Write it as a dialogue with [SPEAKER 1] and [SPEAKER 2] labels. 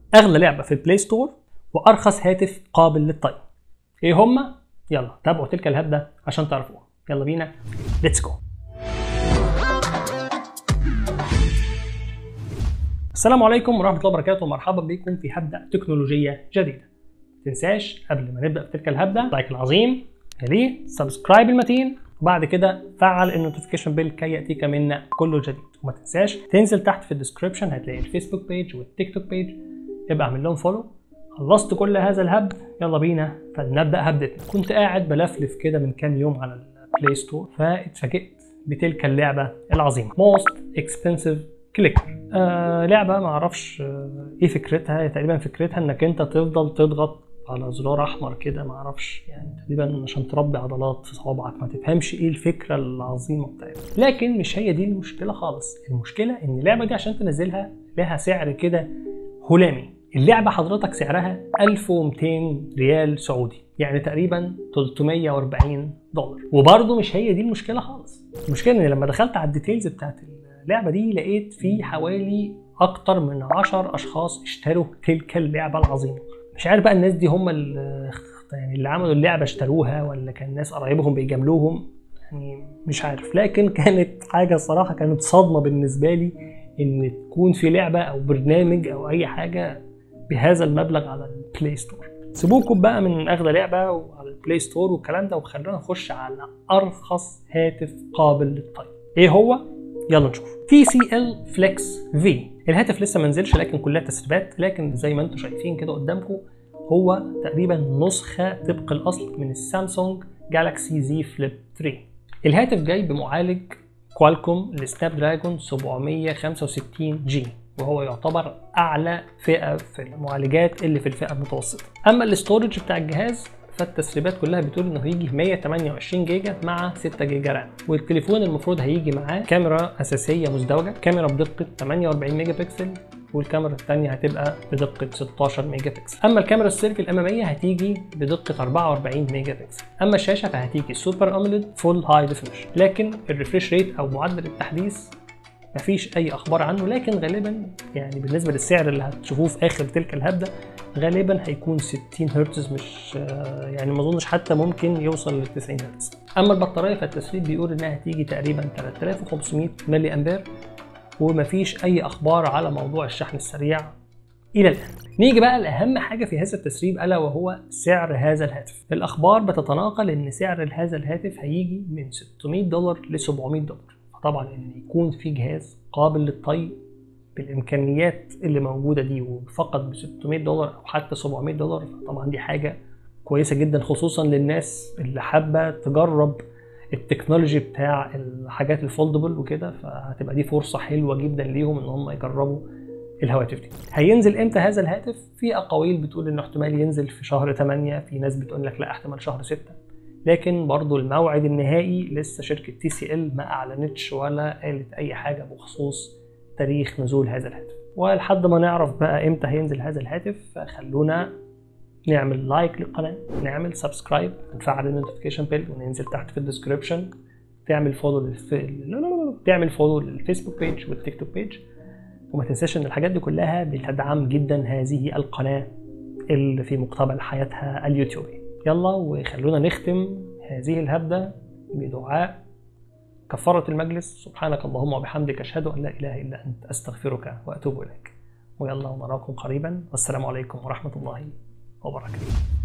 [SPEAKER 1] اغلى لعبه في البلاي ستور وارخص هاتف قابل للطي ايه هما يلا تابعوا تلك الهبده عشان تعرفوها يلا بينا ليتس جو السلام عليكم ورحمه الله وبركاته ومرحبا بكم في هبده تكنولوجيه جديده تنساش قبل ما نبدا في تلك الهبده لايك العظيم يليه سبسكرايب المتين وبعد كده فعل النوتيفيكيشن بيل كي ياتيك منا كل جديد وما تنساش تنزل تحت في الديسكربشن هتلاقي الفيسبوك بيج والتيك توك بيج ابقى اعمل لهم فولو خلصت كل هذا الهبد يلا بينا فلنبدا هبدتنا كنت قاعد بلفلف كده من كام يوم على البلاي ستور فاتفاجئت بتلك اللعبه العظيمه موست اكسبنسيف كليكر آه لعبه ما اعرفش آه ايه فكرتها هي تقريبا فكرتها انك انت تفضل تضغط على زرار احمر كده ما اعرفش يعني تقريبا عشان تربي عضلات في صوابعك ما تفهمش ايه الفكره العظيمه بتاعتها لكن مش هي دي المشكله خالص المشكله ان اللعبه دي عشان تنزلها لها سعر كده هلامي اللعبه حضرتك سعرها 1200 ريال سعودي يعني تقريبا 340 دولار وبرضه مش هي دي المشكله خالص المشكله ان لما دخلت على الديتيلز بتاعت اللعبه دي لقيت في حوالي اكتر من 10 اشخاص اشتروا تلك اللعبه العظيمه مش عارف بقى الناس دي هم اللي يعني اللي عملوا اللعبه اشتروها ولا كان ناس قرايبهم بيجاملوهم يعني مش عارف لكن كانت حاجه صراحه كانت صدمه بالنسبه لي ان تكون في لعبه او برنامج او اي حاجه بهذا المبلغ على البلاي ستور سيبوكم بقى من اغلى لعبه وعلى البلاي ستور والكلام ده وخلونا نخش على ارخص هاتف قابل للطي ايه هو يلا نشوف تي سي ال فليكس في الهاتف لسه ما نزلش لكن كلها تسريبات لكن زي ما انتم شايفين كده قدامكم هو تقريبا نسخه طبق الاصل من السامسونج جالاكسي زي فليب 3 الهاتف جاي بمعالج كوالكوم السناب دراجون 765 جي وهو يعتبر اعلى فئه في المعالجات اللي في الفئه المتوسطه اما الاستورج بتاع الجهاز فالتسريبات كلها بتقول انه هيجي 128 جيجا مع 6 جيجا رام والتليفون المفروض هيجي معاه كاميرا اساسيه مزدوجه كاميرا بدقه 48 ميجا بكسل والكاميرا الثانيه هتبقى بدقه 16 ميجا بكسل اما الكاميرا السيلفي الاماميه هتيجي بدقه 44 ميجا بكسل اما الشاشه فهتيجي سوبر اموليد فول هاي ديفينيشن لكن الريفريش ريت او معدل التحديث مفيش اي اخبار عنه لكن غالبا يعني بالنسبه للسعر اللي هتشوفوه في اخر تلك الهبده غالبا هيكون 60 هرتز مش يعني ما اظنش حتى ممكن يوصل ل 90 هرتز اما البطاريه فالتسريب بيقول انها هتيجي تقريبا 3500 ملي امبير ومفيش اي اخبار على موضوع الشحن السريع الى الان نيجي بقى لاهم حاجه في هذا التسريب الا وهو سعر هذا الهاتف الاخبار بتتناقل ان سعر هذا الهاتف هيجي من 600 دولار ل 700 دولار طبعا ان يكون في جهاز قابل للطي بالامكانيات اللي موجوده دي وفقط ب 600 دولار او حتى 700 دولار طبعا دي حاجه كويسه جدا خصوصا للناس اللي حابه تجرب التكنولوجي بتاع الحاجات الفولدبل وكده فهتبقى دي فرصه حلوه جدا ليهم ان هم يجربوا الهواتف دي هينزل امتى هذا الهاتف في اقاويل بتقول انه احتمال ينزل في شهر 8 في ناس بتقول لك لا احتمال شهر 6 لكن برضو الموعد النهائي لسه شركة تي سي ال ما أعلنتش ولا قالت أي حاجة بخصوص تاريخ نزول هذا الهاتف ولحد ما نعرف بقى إمتى هينزل هذا الهاتف خلونا نعمل لايك للقناة نعمل سبسكرايب نفعل النوتيفيكيشن بيل وننزل تحت في الديسكربشن تعمل فولو للف... تعمل فولو للفيسبوك بيج والتيك توك بيج وما تنساش ان الحاجات دي كلها بتدعم جدا هذه القناة اللي في مقتبل حياتها اليوتيوبي يلا وخلونا نختم هذه الهبدة بدعاء كفارة المجلس سبحانك اللهم وبحمدك أشهد أن لا إله إلا أنت أستغفرك وأتوب إليك ويلا ونراكم قريبا والسلام عليكم ورحمة الله وبركاته